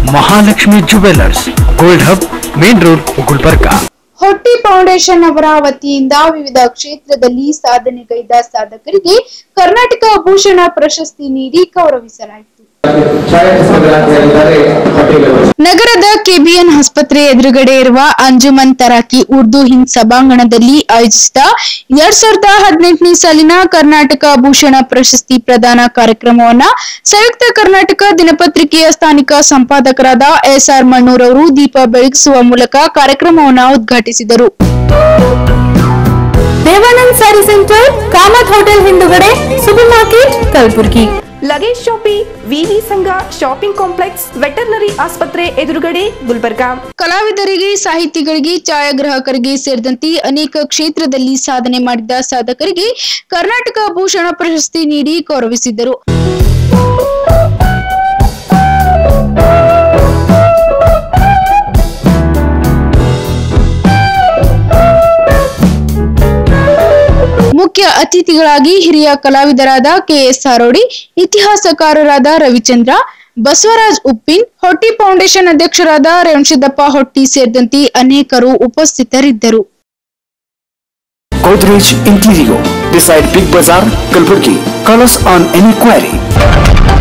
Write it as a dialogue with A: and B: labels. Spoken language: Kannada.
A: Mahalakshmi jewellers gold hub main road Gulbarga
B: Hotti foundation ಅವರ ವತಿಯಿಂದ ವಿವಿಧ ಕ್ಷೇತ್ರದಲ್ಲಿ ಸಾಧನೆಗೈದ ಸಾಧಕರಿಗೆ ಕರ್ನಾಟಕ ಭೂಷಣ ಪ್ರಶಸ್ತಿ ನೀಡಿ ಗೌರವಿಸಲಾಯಿತು ನಗರದ ಕೆಬಿಎನ್ ಆಸ್ಪತ್ರೆ ಎದುರುಗಡೆ ಇರುವ ಅಂಜುಮನ್ ತರಾಕಿ ಉರ್ದು ಹಿಂದ್ ಸಭಾಂಗಣದಲ್ಲಿ ಆಯೋಜಿಸಿದ ಎರಡ್ ಸಾವಿರದ ಹದಿನೆಂಟನೇ ಸಾಲಿನ ಕರ್ನಾಟಕ ಭೂಷಣ ಪ್ರಶಸ್ತಿ ಪ್ರದಾನ ಕಾರ್ಯಕ್ರಮವನ್ನ ಸಂಯುಕ್ತ ಕರ್ನಾಟಕ ದಿನಪತ್ರಿಕೆಯ ಸ್ಥಾನಿಕ ಸಂಪಾದಕರಾದ ಎಸ್ ಆರ್ ಮಣ್ಣೂರ್ ಅವರು ದೀಪ ಬೆಳಗಿಸುವ ಮೂಲಕ ಕಾರ್ಯಕ್ರಮವನ್ನ ಉದ್ಘಾಟಿಸಿದರು
C: ದೇವಾನಂದ್ ಸ್ಯಾರಿ ಸೆಂಟರ್ ಕಾಮತ್ ಹೋಟೆಲ್ ಹಿಂದುಗಡೆ supermarket Kalaburagi
D: luggage shoppe ವಿವಿ ಸಂಘ ಶಾಪಿಂಗ್ ಕಾಂಪ್ಲೆಕ್ಸ್ ವೆಟರ್ನರಿ ಆಸ್ಪತ್ರೆ ಎದುರುಗಡೆ ಗುಲ್ಬರ್ಗಾ
B: ಕಲಾವಿದರಿಗೆ ಸಾಹಿತಿಗಳಿಗೆ ಛಾಯಾಗ್ರಾಹಕರಿಗೆ ಸೇರಿದಂತೆ ಅನೇಕ ಕ್ಷೇತ್ರದಲ್ಲಿ ಸಾಧನೆ ಮಾಡಿದ ಸಾಧಕರಿಗೆ ಕರ್ನಾಟಕ ಭೂಷಣ ಪ್ರಶಸ್ತಿ ನೀಡಿ ಗೌರವಿಸಿದರು ಮುಖ್ಯ ಅತಿಥಿಗಳಾಗಿ ಹಿರಿಯ ಕಲಾವಿದರಾದ ಕೆಎಸ್ ಸಾರೋಡಿ ಇತಿಹಾಸಕಾರರಾದ ರವಿಚಂದ್ರ ಬಸವರಾಜ್ ಉಪ್ಪಿನ್ ಹೊಟ್ಟಿ ಫೌಂಡೇಶನ್ ಅಧ್ಯಕ್ಷರಾದ ರೇವಣಸಿದ್ದಪ್ಪ ಹೊಟ್ಟಿ ಸೇರಿದಂತೆ ಅನೇಕರು ಉಪಸ್ಥಿತರಿದ್ದರು
A: Godrej Interior beside Big Bazaar, Kalburgi. Call us on any query.